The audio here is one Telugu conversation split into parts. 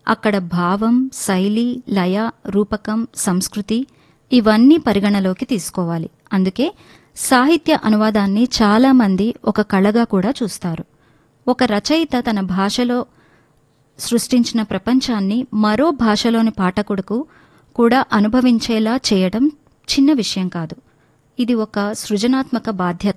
అక్కడ భావం శైలి లయ రూపకం సంస్కృతి ఇవన్నీ పరిగణలోకి తీసుకోవాలి అందుకే సాహిత్య అనువాదాన్ని చాలామంది ఒక కళగా కూడా చూస్తారు ఒక రచయిత తన భాషలో సృష్టించిన ప్రపంచాన్ని మరో భాషలోని పాఠకుడుకు కూడా అనుభవించేలా చేయడం చిన్న విషయం కాదు ఇది ఒక సృజనాత్మక బాధ్యత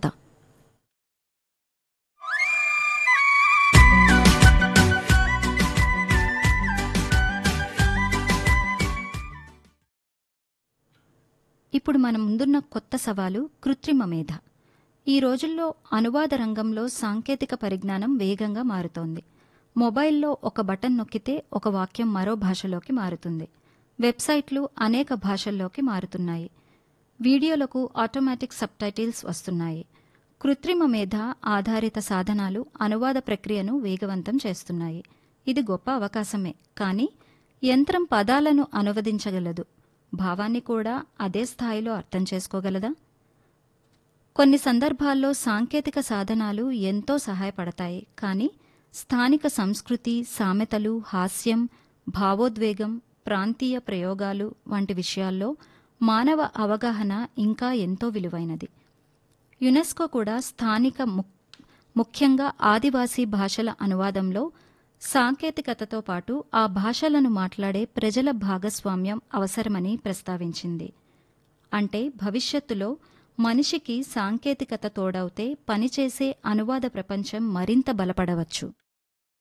ఇప్పుడు మన ముందున్న కొత్త సవాలు కృత్రిమ మేధ ఈ రోజుల్లో అనువాద రంగంలో సాంకేతిక పరిజ్ఞానం వేగంగా మారుతోంది మొబైల్లో ఒక బటన్ నొక్కితే ఒక వాక్యం మరో భాషలోకి మారుతుంది వెబ్సైట్లు అనేక భాషల్లోకి మారుతున్నాయి వీడియోలకు ఆటోమేటిక్ సబ్టైటిల్స్ వస్తున్నాయి కృత్రిమ మేధ ఆధారిత సాధనాలు అనువాద ప్రక్రియను వేగవంతం చేస్తున్నాయి ఇది గొప్ప అవకాశమే కానీ యంత్రం పదాలను అనువదించగలదు భావాన్ని కూడా అదే స్థాయిలో అర్థం చేసుకోగలదా కొన్ని సందర్భాల్లో సాంకేతిక సాధనాలు ఎంతో సహాయపడతాయి కానీ స్థానిక సంస్కృతి సామెతలు హాస్యం భావోద్వేగం ప్రాంతీయ ప్రయోగాలు వంటి విషయాల్లో మానవ అవగాహన ఇంకా ఎంతో విలువైనది యునెస్కో కూడా స్థానిక ముఖ్యంగా ఆదివాసీ భాషల అనువాదంలో సాంకేతికతతో పాటు ఆ భాషలను మాట్లాడే ప్రజల భాగస్వామ్యం అవసరమని ప్రస్తావించింది అంటే భవిష్యత్తులో మనిషికి సాంకేతికత తోడవుతే పనిచేసే అనువాద ప్రపంచం మరింత బలపడవచ్చు